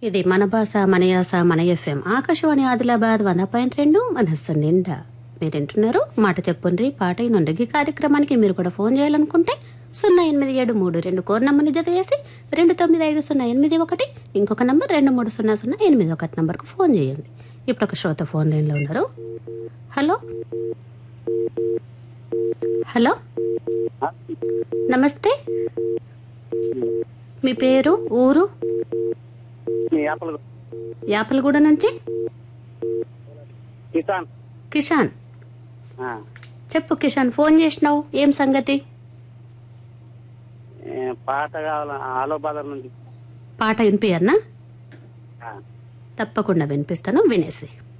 ఇది మన భాష మన యాస మన ఎఫ్ఎం ఆకాశవాణి ఆదిలాబాద్ వంద పాయింట్ రెండు మనస్సు నిండా మీరు వింటున్నారు మాట చెప్పుండ్రి పాట నుండి ఈ కార్యక్రమానికి మీరు కూడా ఫోన్ చేయాలనుకుంటే సున్నా ఎనిమిది ఏడు మూడు రెండు కోర్ నంబర్ని జత చేసి రెండు తొమ్మిది ఐదు సున్నా ఎనిమిది ఒకటి ఇంకొక నంబర్ రెండు మూడు సున్నా సున్నా ఎనిమిది ఒకటి నంబర్కు ఫోన్ చేయండి ఇప్పుడు ఒక శ్రోత ఫోన్ లైన్లో ఉన్నారు హలో హలో నమస్తే మీ పేరు ఊరు మీ యాపలు యాపలగూడ నుంచి కిసాన్ కిషాన్ ఆ, చెప్పు కిషాన్ ఫోన్ చేసినావు ఏం సంగతి ఏ, పాట కావాల ఆలో బాదర్ నుంచి పాట వినిపించన్నా ఆ, తప్పకుండా వినిపిస్తాను వినేసి